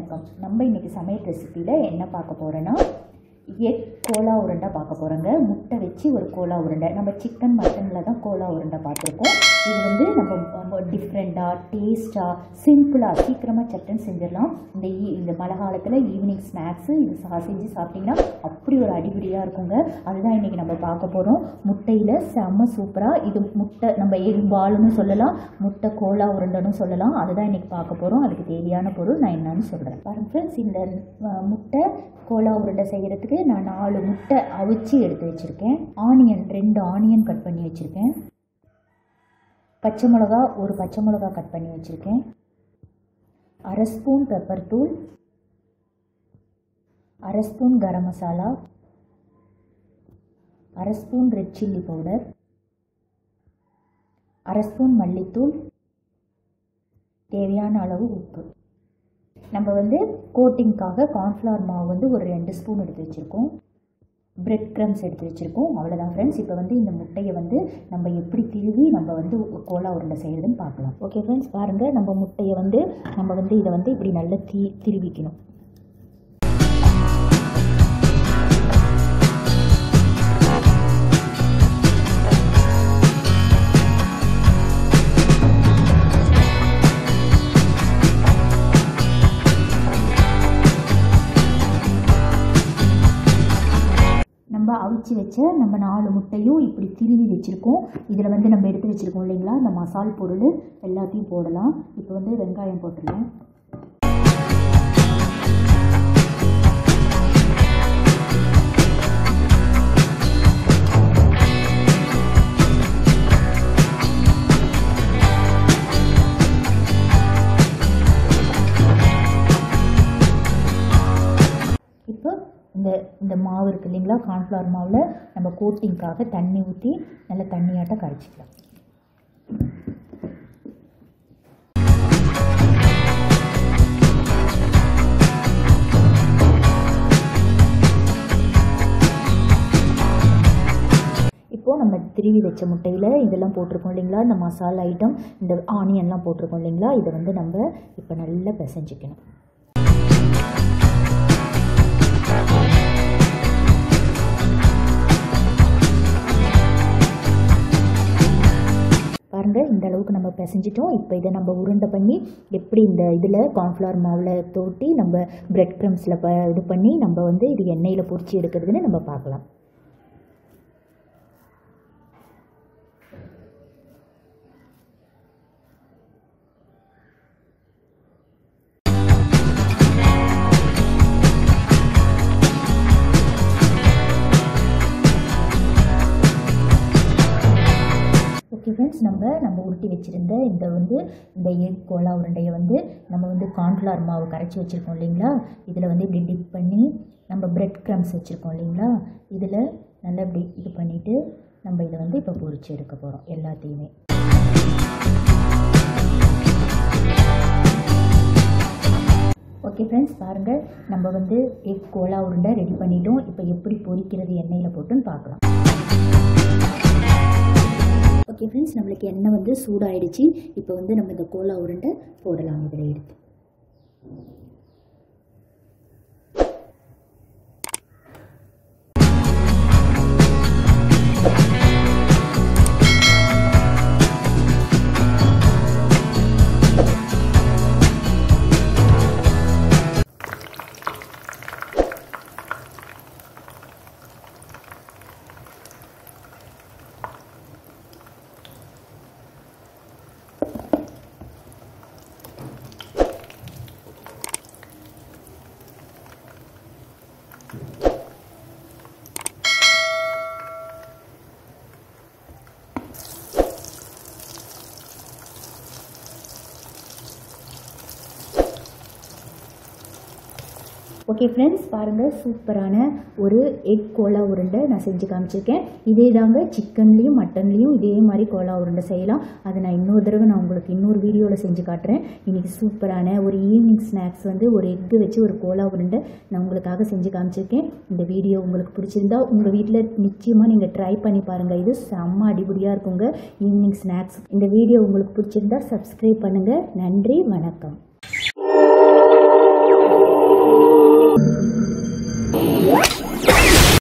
வணக்கம் நம்ம இன்னைக்கு சமையல் ரெசிப்பியில் என்ன பார்க்க போகிறோன்னா எக் கோலா உருண்டை பார்க்க போகிறோங்க முட்டை வச்சு ஒரு கோலா உருண்டை நம்ம சிக்கன் மட்டனில் தான் கோலா உருண்டை பார்த்துருக்கோம் இது வந்து நம்ம டிஃப்ரெண்ட்டாக டேஸ்ட்டாக சிம்பிளாக சீக்கிரமாக சட்டன் செஞ்சிடலாம் இந்த ஈ இந்த மழை காலத்தில் ஈவினிங் ஸ்நாக்ஸு இது சா செஞ்சு சாப்பிட்டிங்கன்னா அப்படி ஒரு அடிபடியாக இருக்குங்க அதுதான் இன்றைக்கி நம்ம பார்க்க போகிறோம் முட்டையில் செம்ம சூப்பராக இது முட்டை நம்ம எக் பாலுன்னு சொல்லலாம் முட்டை கோலா உருண்டைன்னு சொல்லலாம் அதுதான் இன்றைக்கி பார்க்க போகிறோம் அதுக்கு தேவையான பொருள் நான் என்னன்னு சொல்கிறேன் பாருங்க ஃப்ரெண்ட்ஸ் இந்த அஹ், முட்டை கோலா உருண்டை செய்கிறதுக்கு நான் நாலு முட்டை அவிச்சு எடுத்து வச்சுருக்கேன் ஆனியன் ரெண்டு ஆனியன் கட் பண்ணி வச்சுருக்கேன் பச்சை மிளகா ஒரு பச்சை மிளகா கட் பண்ணி வச்சுருக்கேன் அரை ஸ்பூன் பெப்பர் தூள் அரை ஸ்பூன் கரம் மசாலா அரை ஸ்பூன் ரெட் சில்லி பவுடர் அரை ஸ்பூன் மல்லித்தூள் தேவையான அளவு உப்பு நம்ம வந்து கோட்டிங்க்காக கார்ன்ஃப்ளவர் மாவு வந்து ஒரு ரெண்டு ஸ்பூன் எடுத்து வச்சுருக்கோம் பிரெட் க்ரம்ஸ் எடுத்து வச்சுருக்கோம் அவ்வளோதான் ஃப்ரெண்ட்ஸ் இப்போ வந்து இந்த முட்டையை வந்து நம்ம எப்படி திருவி நம்ம வந்து கோலா உருண்டை செய்கிறதுன்னு பார்க்கலாம் ஓகே ஃப்ரெண்ட்ஸ் பாருங்கள் நம்ம முட்டையை வந்து நம்ம வந்து இதை வந்து இப்படி நல்லா தீ திருவிக்கணும் நம்ம அவிச்சு வச்ச நம்ம நாலு முட்டையும் இப்படி திருவி வச்சுருக்கோம் இதில் வந்து நம்ம எடுத்து வச்சுருக்கோம் இல்லைங்களா இந்த மசால் பொருள் எல்லாத்தையும் போடலாம் இப்போ வந்து வெங்காயம் போட்டுடலாம் இப்போ இந்த இந்த மாவு இருக்கு இல்லைங்களா கார்ன்ஃப்ளவர் மாவில் நம்ம கோட்டிங்க்காக தண்ணி ஊற்றி நல்லா தண்ணியாட்ட கரைச்சிக்கலாம் இப்போது நம்ம திருவி வச்ச முட்டையில் இதெல்லாம் போட்டிருக்கோம் இல்லைங்களா இந்த மசாலா ஐட்டம் இந்த ஆனியன்லாம் போட்டிருக்கோம் இல்லைங்களா இதை வந்து நம்ம இப்போ நல்லா பிசைஞ்சிக்கணும் பாருங்க இந்த அளவுக்கு நம்ம பிசைஞ்சிட்டோம் இப்போ இதை நம்ம உருண்டை பண்ணி எப்படி இந்த இதில் கார்ன்ஃப்ளவர் மாவில் தோட்டி நம்ம பிரெட் க்ரம்ஸில் ப இது பண்ணி நம்ம வந்து இது எண்ணெயில் பொரிச்சு எடுக்கிறதுன்னு நம்ம பார்க்கலாம் ஓகே ஃப்ரெண்ட்ஸ் நம்ம நம்ம உருட்டி வச்சுருந்த இந்த வந்து இந்த எக் கோலா உருண்டையை வந்து நம்ம வந்து கார்ன்ஃப்ளவர் மாவு கரைச்சி வச்சுருக்கோம் இல்லைங்களா இதில் வந்து இப்படி டிப் பண்ணி நம்ம பிரெட் க்ரம்ஸ் வச்சுருக்கோம் இல்லைங்களா இதில் நல்லா இப்படி இது பண்ணிவிட்டு நம்ம இதை வந்து இப்போ பொரிச்சு எடுக்க போகிறோம் எல்லாத்தையுமே ஓகே ஃப்ரெண்ட்ஸ் பாருங்கள் நம்ம வந்து எக் கோலா உருண்டை ரெடி பண்ணிட்டோம் இப்போ எப்படி பொரிக்கிறது எண்ணெயில் போட்டுன்னு பார்க்கலாம் ஓகே ஃப்ரெண்ட்ஸ் நம்மளுக்கு எண்ணெய் வந்து சூடாயிடுச்சு இப்போ வந்து நம்ம இந்த கோலா உருண்டை போடலாம் இதில் எடுத்து ஓகே ஃப்ரெண்ட்ஸ் பாருங்கள் சூப்பரான ஒரு எக் கோலா உருண்டை நான் செஞ்சு காமிச்சிருக்கேன் இதே தாங்க சிக்கன்லேயும் மட்டன்லேயும் இதே மாதிரி கோலா உருண்டை செய்யலாம் அதை நான் இன்னொரு தடவை நான் உங்களுக்கு இன்னொரு வீடியோவில் செஞ்சு காட்டுறேன் இன்றைக்கி சூப்பரான ஒரு ஈவினிங் ஸ்நாக்ஸ் வந்து ஒரு எக்கு வச்சு ஒரு கோலா உருண்டை நான் உங்களுக்காக செஞ்சு காமிச்சிருக்கேன் இந்த வீடியோ உங்களுக்கு பிடிச்சிருந்தா உங்கள் வீட்டில் நிச்சயமாக நீங்கள் ட்ரை பண்ணி பாருங்கள் இது செம்ம அடிபடியாக இருக்குங்க ஈவினிங் ஸ்நாக்ஸ் இந்த வீடியோ உங்களுக்கு பிடிச்சிருந்தா சப்ஸ்கிரைப் பண்ணுங்கள் நன்றி வணக்கம்